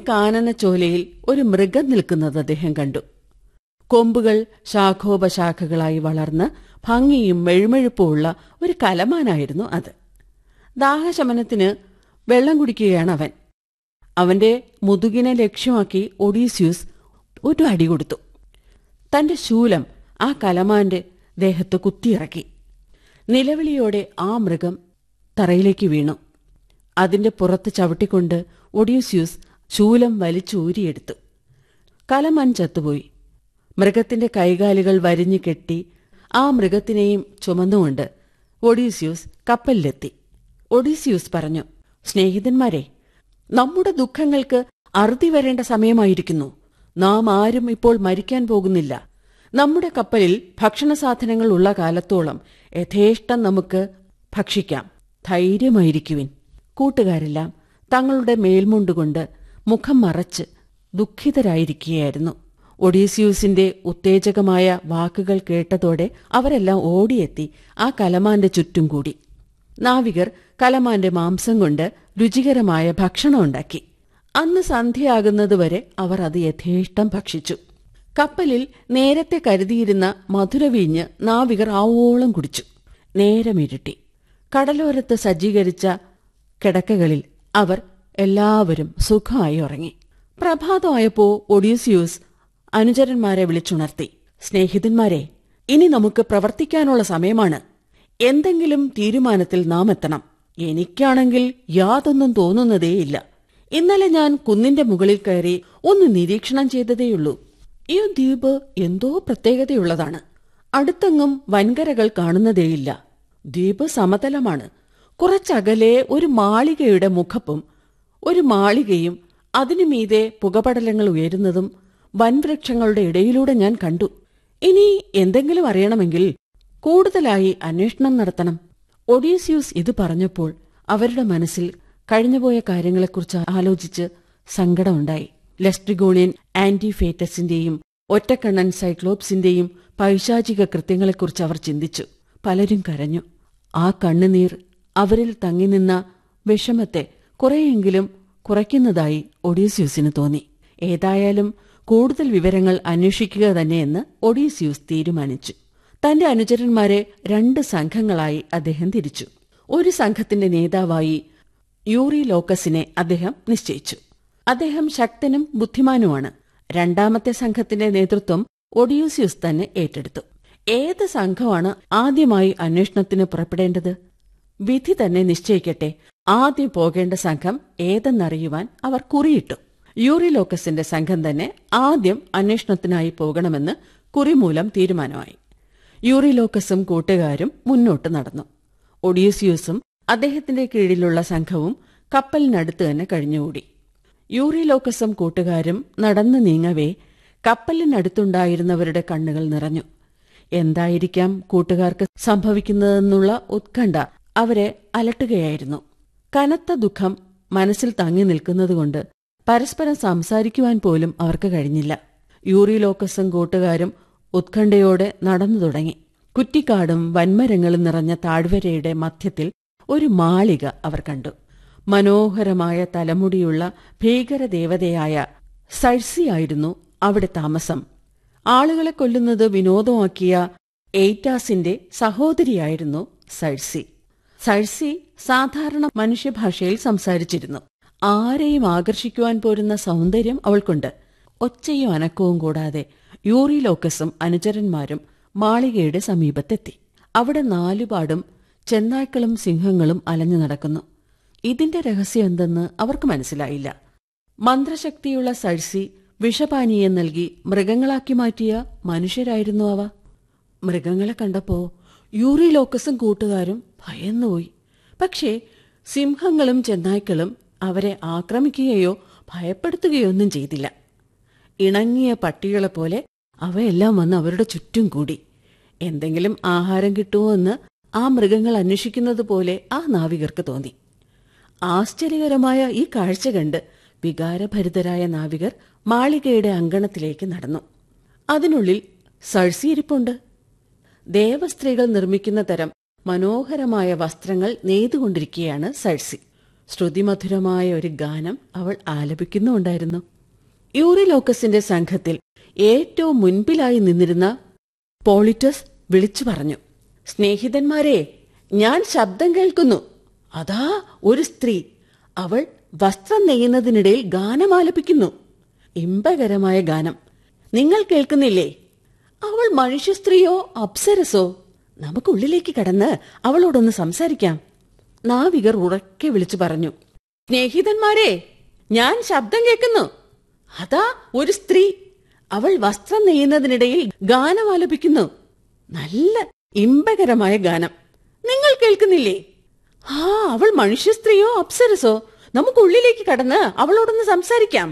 കാനനച്ചോലയിൽ ഒരു മൃഗം നിൽക്കുന്നത് അദ്ദേഹം കണ്ടു കൊമ്പുകൾ ശാഖോപശാഖകളായി വളർന്ന് ഭംഗിയും മെഴുമെഴുപ്പുമുള്ള ഒരു കലമാനായിരുന്നു അത് ദാഹശമനത്തിന് വെള്ളം കുടിക്കുകയാണ് അവൻ അവന്റെ മുതുകിനെ ലക്ഷ്യമാക്കി ഒഡീസ്യൂസ് ഒരു അടി കൊടുത്തു തന്റെ ശൂലം ആ കലമാന്റെ ദേഹത്ത് കുത്തിയിറക്കി നിലവിളിയോടെ ആ മൃഗം തറയിലേക്ക് വീണു അതിന്റെ പുറത്ത് ചവിട്ടിക്കൊണ്ട് ഒഡീസ്യൂസ് ശൂലം വലിച്ചൂരിയെടുത്തു കലമാൻ ചത്തുപോയി മൃഗത്തിന്റെ കൈകാലുകൾ വരിഞ്ഞു കെട്ടി ആ മൃഗത്തിനെയും ചുമന്നുകൊണ്ട് ഒഡീസ്യൂസ് കപ്പലിലെത്തി ഒഡീസ്യൂസ് പറഞ്ഞു സ്നേഹിതന്മാരെ നമ്മുടെ ദുഃഖങ്ങൾക്ക് അറുതി വരേണ്ട സമയമായിരിക്കുന്നു നാം ആരും ഇപ്പോൾ മരിക്കാൻ പോകുന്നില്ല നമ്മുടെ കപ്പലിൽ ഭക്ഷണസാധനങ്ങൾ ഉള്ള കാലത്തോളം യഥേഷ്ടം നമുക്ക് ഭക്ഷിക്കാം ധൈര്യമായിരിക്കുവിൻ കൂട്ടുകാരെല്ലാം തങ്ങളുടെ മേൽമുണ്ടുകൊണ്ട് മുഖം മറച്ച് ദുഃഖിതരായിരിക്കുകയായിരുന്നു ഒഡീസ്യൂസിന്റെ ഉത്തേജകമായ വാക്കുകൾ കേട്ടതോടെ അവരെല്ലാം ഓടിയെത്തി ആ കലമാന്റെ ചുറ്റും കൂടി നാവികർ കലമാന്റെ മാംസം കൊണ്ട് രുചികരമായ ഭക്ഷണം ഉണ്ടാക്കി അന്ന് സന്ധ്യയാകുന്നതുവരെ അവർ അത് യഥേഷ്ടം ഭക്ഷിച്ചു കപ്പലിൽ നേരത്തെ കരുതിയിരുന്ന മധുരവീഞ്ഞ് നാവികർ ആവോളം കുടിച്ചു നേരമിരുട്ടി കടലോരത്ത് സജ്ജീകരിച്ച കിടക്കകളിൽ അവർ എല്ലാവരും സുഖമായി ഉറങ്ങി പ്രഭാതമായപ്പോ ഒഡീസിയൂസ് അനുചരന്മാരെ വിളിച്ചുണർത്തി സ്നേഹിതന്മാരെ ഇനി നമുക്ക് പ്രവർത്തിക്കാനുള്ള സമയമാണ് എന്തെങ്കിലും തീരുമാനത്തിൽ നാം എത്തണം എനിക്കാണെങ്കിൽ യാതൊന്നും തോന്നുന്നതേയില്ല ഇന്നലെ ഞാൻ കുന്നിന്റെ മുകളിൽ കയറി ഒന്ന് നിരീക്ഷണം ചെയ്തതേയുള്ളൂ ഈ ദ്വീപ് എന്തോ പ്രത്യേകതയുള്ളതാണ് അടുത്തെങ്ങും വൻകരകൾ കാണുന്നതേയില്ല ദ്വീപ് സമതലമാണ് കുറച്ചകലെ ഒരു മാളികയുടെ മുഖപ്പും ഒരു മാളികയും അതിനു മീതെ പുകപടലങ്ങൾ ഉയരുന്നതും വൻവൃക്ഷങ്ങളുടെ ഇടയിലൂടെ ഞാൻ കണ്ടു ഇനി എന്തെങ്കിലും അറിയണമെങ്കിൽ കൂടുതലായി അന്വേഷണം നടത്തണം ഒഡീസ്യൂസ് ഇത് പറഞ്ഞപ്പോൾ അവരുടെ മനസ്സിൽ കഴിഞ്ഞുപോയ കാര്യങ്ങളെക്കുറിച്ച് ആലോചിച്ച് സങ്കടമുണ്ടായി ലെസ്ട്രിഗോണിയൻ ആന്റിഫേറ്റസിന്റെയും ഒറ്റക്കണ്ണൻ സൈക്ലോപ്സിന്റെയും പൈശാചിക കൃത്യങ്ങളെക്കുറിച്ച് അവർ ചിന്തിച്ചു പലരും കരഞ്ഞു ആ കണ്ണുനീർ അവരിൽ തങ്ങിനിന്ന വിഷമത്തെ കുറെയെങ്കിലും കുറയ്ക്കുന്നതായി ഒഡീസ്യൂസിന് തോന്നി ഏതായാലും കൂടുതൽ വിവരങ്ങൾ അന്വേഷിക്കുക തന്നെയെന്ന് ഒഡീസ്യൂസ് തീരുമാനിച്ചു തന്റെ അനുചരന്മാരെ രണ്ട് സംഘങ്ങളായി അദ്ദേഹം തിരിച്ചു ഒരു സംഘത്തിന്റെ നേതാവായി യൂറി ലോക്കസിനെ അദ്ദേഹം നിശ്ചയിച്ചു അദ്ദേഹം ശക്തനും ബുദ്ധിമാനുമാണ് രണ്ടാമത്തെ സംഘത്തിന്റെ നേതൃത്വം ഒഡിയൂസ്യൂസ് തന്നെ ഏറ്റെടുത്തു ഏത് സംഘമാണ് ആദ്യമായി അന്വേഷണത്തിന് പുറപ്പെടേണ്ടത് വിധി തന്നെ നിശ്ചയിക്കട്ടെ ആദ്യം പോകേണ്ട സംഘം ഏതെന്നറിയുവാൻ അവർ കുറിയിട്ടു യൂറിലോക്കസിന്റെ സംഘം തന്നെ ആദ്യം അന്വേഷണത്തിനായി പോകണമെന്ന് കുറിമൂലം തീരുമാനമായി യൂറിലോക്കസും കൂട്ടുകാരും മുന്നോട്ട് നടന്നു ഒഡീസിയൂസും അദ്ദേഹത്തിന്റെ കീഴിലുള്ള സംഘവും കപ്പലിനടുത്ത് തന്നെ കഴിഞ്ഞുകൂടി യൂറിലോക്കസും കൂട്ടുകാരും നടന്നു നീങ്ങവേ കപ്പലിനടുത്തുണ്ടായിരുന്നവരുടെ കണ്ണുകൾ നിറഞ്ഞു എന്തായിരിക്കാം കൂട്ടുകാർക്ക് സംഭവിക്കുന്നതെന്നുള്ള ഉത്കണ്ഠ അവരെ അലട്ടുകയായിരുന്നു കനത്ത ദുഃഖം മനസ്സിൽ തങ്ങി നിൽക്കുന്നതുകൊണ്ട് പരസ്പരം സംസാരിക്കുവാൻ പോലും അവർക്ക് കഴിഞ്ഞില്ല യൂറിലോക്കസും കൂട്ടുകാരും ഉത്കണ്ഠയോടെ നടന്നു തുടങ്ങി കുറ്റിക്കാടും വൻമരങ്ങളും നിറഞ്ഞ താഴ്വരയുടെ മധ്യത്തിൽ ഒരു മാളിക അവർ കണ്ടു മനോഹരമായ തലമുടിയുള്ള ഭീകരദേവതയായ സഴ്സിയായിരുന്നു അവിടെ താമസം ആളുകളെ കൊല്ലുന്നത് വിനോദമാക്കിയ എയ്റ്റാസിന്റെ സഹോദരിയായിരുന്നു സഴ്സി സഴ്സി സാധാരണ മനുഷ്യഭാഷയിൽ സംസാരിച്ചിരുന്നു ആരെയും ആകർഷിക്കുവാൻ പോരുന്ന സൗന്ദര്യം അവൾക്കുണ്ട് ഒച്ചയും അനക്കവും കൂടാതെ യൂറിലോക്കസും അനുചരന്മാരും മാളികയുടെ സമീപത്തെത്തി അവിടെ നാലുപാടും ചെന്നായ്ക്കളും സിംഹങ്ങളും അലഞ്ഞു നടക്കുന്നു ഇതിന്റെ രഹസ്യം എന്തെന്ന് അവർക്ക് മനസ്സിലായില്ല മന്ത്രശക്തിയുള്ള സഴ്സി വിഷപാനീയം നൽകി മൃഗങ്ങളാക്കി മാറ്റിയ മനുഷ്യരായിരുന്നു അവ മൃഗങ്ങളെ കണ്ടപ്പോ യൂറിലോക്കസും കൂട്ടുകാരും ഭയന്നുപോയി പക്ഷേ സിംഹങ്ങളും ചെന്നായ്ക്കളും അവരെ ആക്രമിക്കുകയോ ഭയപ്പെടുത്തുകയോ ഒന്നും ചെയ്തില്ല ഇണങ്ങിയ പട്ടികളെപ്പോലെ അവയെല്ലാം വന്ന് അവരുടെ ചുറ്റും കൂടി എന്തെങ്കിലും ആഹാരം കിട്ടുമോ എന്ന് ആ മൃഗങ്ങൾ അന്വേഷിക്കുന്നത് പോലെ ആ നാവികർക്ക് തോന്നി ആശ്ചര്യകരമായ ഈ കാഴ്ച കണ്ട് വികാരഭരിതരായ നാവികർ മാളികയുടെ അങ്കണത്തിലേക്ക് നടന്നു അതിനുള്ളിൽ സഴ്സിയിരിപ്പുണ്ട് ദേവസ്ത്രീകൾ നിർമ്മിക്കുന്ന തരം മനോഹരമായ വസ്ത്രങ്ങൾ നെയ്തുകൊണ്ടിരിക്കുകയാണ് സഴ്സി ശ്രുതിമധുരമായ ഒരു ഗാനം അവൾ ആലപിക്കുന്നുണ്ടായിരുന്നു യൂറിലോക്കസിന്റെ സംഘത്തിൽ ഏറ്റവും മുൻപിലായി നിന്നിരുന്ന പോളിറ്റസ് വിളിച്ചു പറഞ്ഞു സ്നേഹിതന്മാരെ ഞാൻ ശബ്ദം കേൾക്കുന്നു അതാ ഒരു സ്ത്രീ അവൾ വസ്ത്രം നെയ്യുന്നതിനിടയിൽ ഗാനം ആലപിക്കുന്നു ഇമ്പകരമായ ഗാനം നിങ്ങൾ കേൾക്കുന്നില്ലേ അവൾ മനുഷ്യ സ്ത്രീയോ അപ്സരസോ നമുക്കുള്ളിലേക്ക് കടന്ന് അവളോടൊന്ന് സംസാരിക്കാം നാവികർ ഉറക്കെ വിളിച്ചു പറഞ്ഞു സ്നേഹിതന്മാരെ ഞാൻ ശബ്ദം കേൾക്കുന്നു അതാ ഒരു സ്ത്രീ അവൾ വസ്ത്രം നെയ്യുന്നതിനിടയിൽ ഗാനം ആലപിക്കുന്നു നല്ല ഇമ്പകരമായ ഗാനം നിങ്ങൾ കേൾക്കുന്നില്ലേ ആ അവൾ മനുഷ്യ സ്ത്രീയോ അപ്സരസോ നമുക്കുള്ളിലേക്ക് കടന്ന് അവളോടൊന്ന് സംസാരിക്കാം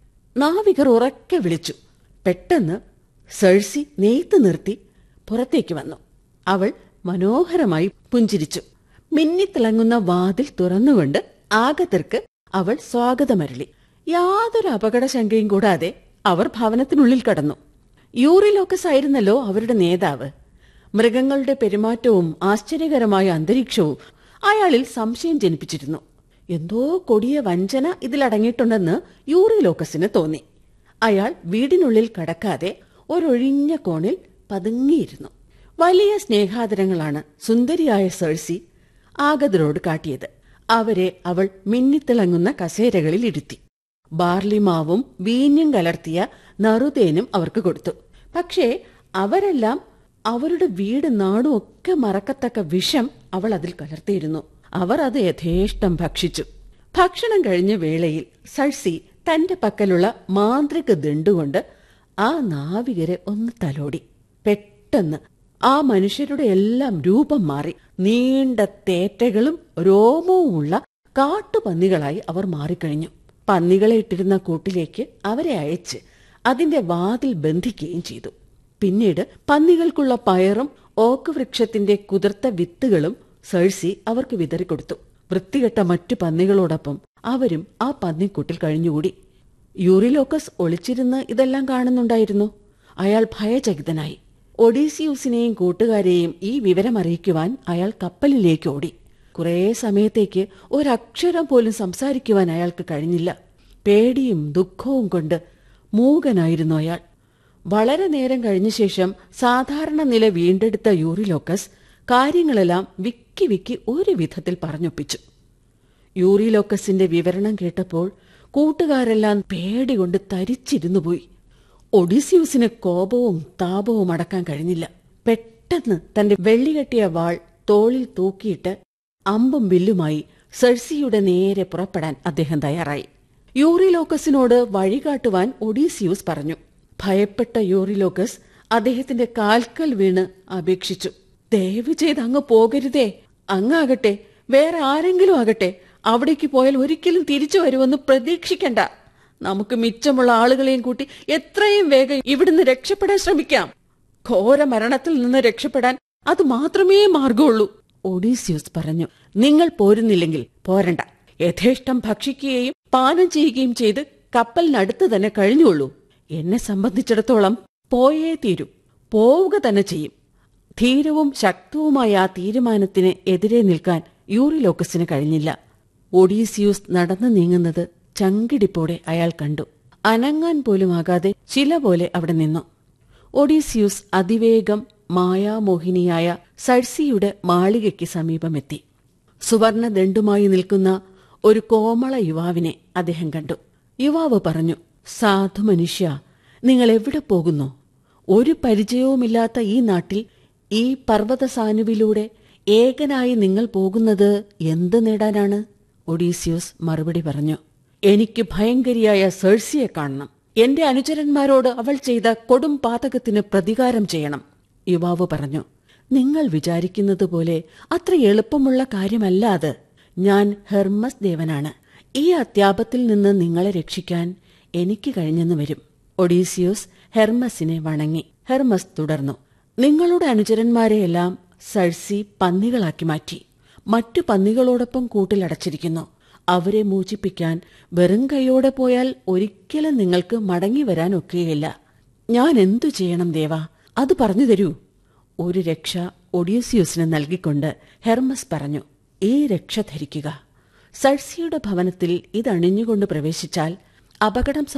നാവികർ ഉറക്കെ വിളിച്ചു പെട്ടെന്ന് സേഴ്സി നെയ്ത്ത് നിർത്തി പുറത്തേക്ക് വന്നു അവൾ മനോഹരമായി പുഞ്ചിരിച്ചു മിന്നിത്തിളങ്ങുന്ന വാതിൽ തുറന്നുകൊണ്ട് ആഗതർക്ക് അവൾ സ്വാഗതമരളി യാതൊരു അപകടശങ്കയും കൂടാതെ അവർ ഭവനത്തിനുള്ളിൽ കടന്നു യൂറിലോക്കസ് ആയിരുന്നല്ലോ അവരുടെ നേതാവ് മൃഗങ്ങളുടെ പെരുമാറ്റവും ആശ്ചര്യകരമായ അന്തരീക്ഷവും അയാളിൽ സംശയം ജനിപ്പിച്ചിരുന്നു എന്തോ കൊടിയ വഞ്ചന ഇതിലടങ്ങിയിട്ടുണ്ടെന്ന് യൂറിലോക്കസിന് തോന്നി അയാൾ വീടിനുള്ളിൽ കടക്കാതെ ഒരൊഴിഞ്ഞ കോണിൽ പതുങ്ങിയിരുന്നു വലിയ സ്നേഹാദരങ്ങളാണ് സുന്ദരിയായ സേഴ്സി ആഗതരോട് കാട്ടിയത് അവരെ അവൾ മിന്നിത്തിളങ്ങുന്ന കസേരകളിൽ ഇരുത്തി ബാർലിമാവും വീഞ്ഞും കലർത്തിയ നറുതേനും അവർക്ക് കൊടുത്തു പക്ഷേ അവരെല്ലാം അവരുടെ വീട് നാടും ഒക്കെ മറക്കത്തക്ക വിഷം അവൾ അതിൽ കലർത്തിയിരുന്നു അവർ അത് യഥേഷ്ടം ഭക്ഷിച്ചു ഭക്ഷണം കഴിഞ്ഞ വേളയിൽ സഴ്സി തന്റെ പക്കലുള്ള മാന്ത്രിക ദണ്ടുകൊണ്ട് ആ നാവികരെ ഒന്ന് തലോടി പെട്ടെന്ന് ആ മനുഷ്യരുടെ എല്ലാം രൂപം മാറി നീണ്ട തേറ്റകളും രോമവുമുള്ള കാട്ടുപന്നികളായി അവർ മാറിക്കഴിഞ്ഞു പന്നികളെ ഇട്ടിരുന്ന കൂട്ടിലേക്ക് അവരെ അയച്ച് അതിന്റെ വാതിൽ ബന്ധിക്കുകയും ചെയ്തു പിന്നീട് പന്നികൾക്കുള്ള പയറും ഓക്ക് വൃക്ഷത്തിന്റെ കുതിർത്ത വിത്തുകളും സേഴ്സി അവർക്ക് വിതറിക്കൊടുത്തു വൃത്തികെട്ട മറ്റു പന്നികളോടൊപ്പം അവരും ആ പന്നിക്കൂട്ടിൽ കഴിഞ്ഞുകൂടി യൂറിലോക്കസ് ഒളിച്ചിരുന്ന് ഇതെല്ലാം കാണുന്നുണ്ടായിരുന്നു അയാൾ ഭയചകിതനായി ഒഡീസിയൂസിനെയും കൂട്ടുകാരെയും ഈ വിവരം അറിയിക്കുവാൻ അയാൾ കപ്പലിലേക്ക് ഓടി കുറേ സമയത്തേക്ക് ഒരക്ഷരം പോലും സംസാരിക്കുവാൻ അയാൾക്ക് കഴിഞ്ഞില്ല പേടിയും ദുഃഖവും കൊണ്ട് മൂകനായിരുന്നു അയാൾ വളരെ നേരം കഴിഞ്ഞ ശേഷം സാധാരണ നില വീണ്ടെടുത്ത യൂറിലോക്കസ് കാര്യങ്ങളെല്ലാം വിക്കി വിക്കി ഒരു വിധത്തിൽ പറഞ്ഞൊപ്പിച്ചു യൂറിലോക്കസിന്റെ വിവരണം കേട്ടപ്പോൾ കൂട്ടുകാരെല്ലാം പേടി കൊണ്ട് തരിച്ചിരുന്നു പോയി ഒഡീസ്യൂസിന് കോപവും താപവും അടക്കാൻ കഴിഞ്ഞില്ല പെട്ടെന്ന് തന്റെ വെള്ളികെട്ടിയ വാൾ തോളിൽ തൂക്കിയിട്ട് അമ്പും വില്ലുമായി സെഴ്സിയുടെ നേരെ പുറപ്പെടാൻ അദ്ദേഹം തയ്യാറായി യൂറിലോക്കസിനോട് വഴികാട്ടുവാൻ ഒഡീസിയൂസ് പറഞ്ഞു ഭയപ്പെട്ട യൂറിലോക്കസ് അദ്ദേഹത്തിന്റെ കാൽക്കൽ വീണ് അപേക്ഷിച്ചു ദയവ് ചെയ്ത് അങ്ങ് പോകരുതേ അങ്ങാകട്ടെ വേറെ ആരെങ്കിലും ആകട്ടെ അവിടേക്ക് പോയാൽ ഒരിക്കലും തിരിച്ചു വരുമെന്ന് പ്രതീക്ഷിക്കണ്ട നമുക്ക് മിച്ചമുള്ള ആളുകളെയും കൂട്ടി എത്രയും വേഗം ഇവിടുന്ന് രക്ഷപ്പെടാൻ ശ്രമിക്കാം ഘോര മരണത്തിൽ നിന്ന് രക്ഷപ്പെടാൻ അത് മാത്രമേ മാർഗമുള്ളൂ ഒഡീസ്യൂസ് പറഞ്ഞു നിങ്ങൾ പോരുന്നില്ലെങ്കിൽ പോരണ്ട യഥേഷ്ടം ഭക്ഷിക്കുകയും പാനം ചെയ്യുകയും ചെയ്ത് കപ്പലിനടുത്ത് തന്നെ കഴിഞ്ഞുള്ളൂ എന്നെ സംബന്ധിച്ചിടത്തോളം പോയേ തീരൂ പോവുക തന്നെ ചെയ്യും ധീരവും ശക്തവുമായ ആ തീരുമാനത്തിന് എതിരെ നിൽക്കാൻ യൂറിലോക്കസിന് കഴിഞ്ഞില്ല ഒഡീസിയൂസ് നടന്നു നീങ്ങുന്നത് ചങ്കിടിപ്പോടെ അയാൾ കണ്ടു അനങ്ങാൻ പോലുമാകാതെ ശില പോലെ അവിടെ നിന്നു ഒഡീസിയൂസ് അതിവേഗം മായാമോഹിനിയായ സഴ്സിയുടെ മാളികയ്ക്ക് സമീപമെത്തി സുവർണ ദണ്ടുമായി നിൽക്കുന്ന ഒരു കോമള യുവാവിനെ അദ്ദേഹം കണ്ടു യുവാവ് പറഞ്ഞു സാധു മനുഷ്യ നിങ്ങൾ എവിടെ പോകുന്നു ഒരു പരിചയവുമില്ലാത്ത ഈ നാട്ടിൽ ഈ പർവ്വതസാനുവിലൂടെ ഏകനായി നിങ്ങൾ പോകുന്നത് എന്ത് നേടാനാണ് ഒഡീസ്യൂസ് മറുപടി പറഞ്ഞു എനിക്ക് ഭയങ്കരിയായ സേഴ്സിയെ കാണണം എന്റെ അനുചരന്മാരോട് അവൾ ചെയ്ത കൊടും പാതകത്തിന് പ്രതികാരം ചെയ്യണം യുവാവ് പറഞ്ഞു നിങ്ങൾ വിചാരിക്കുന്നത് പോലെ അത്ര എളുപ്പമുള്ള കാര്യമല്ല അത് ഞാൻ ഹെർമസ് ദേവനാണ് ഈ അത്യാപത്തിൽ നിന്ന് നിങ്ങളെ രക്ഷിക്കാൻ എനിക്ക് കഴിഞ്ഞെന്ന് വരും ഒഡീസിയോസ് ഹെർമസിനെ വണങ്ങി ഹെർമസ് തുടർന്നു നിങ്ങളുടെ അനുചരന്മാരെയെല്ലാം സഴ്സി പന്നികളാക്കി മാറ്റി മറ്റു പന്നികളോടൊപ്പം കൂട്ടിലടച്ചിരിക്കുന്നു അവരെ മോചിപ്പിക്കാൻ വെറും കൈയോടെ പോയാൽ ഒരിക്കലും നിങ്ങൾക്ക് മടങ്ങി വരാൻ ഒക്കുകയില്ല ഞാൻ എന്തു ചെയ്യണം ദേവാ അത് പറഞ്ഞു തരൂ ഒരു രക്ഷ ഒഡീസിയൂസിന് നൽകിക്കൊണ്ട് ഹെർമസ് പറഞ്ഞു ഈ രക്ഷ ധരിക്കുക സഴ്സിയുടെ ഭവനത്തിൽ ഇതണിഞ്ഞുകൊണ്ട് പ്രവേശിച്ചാൽ അപകടം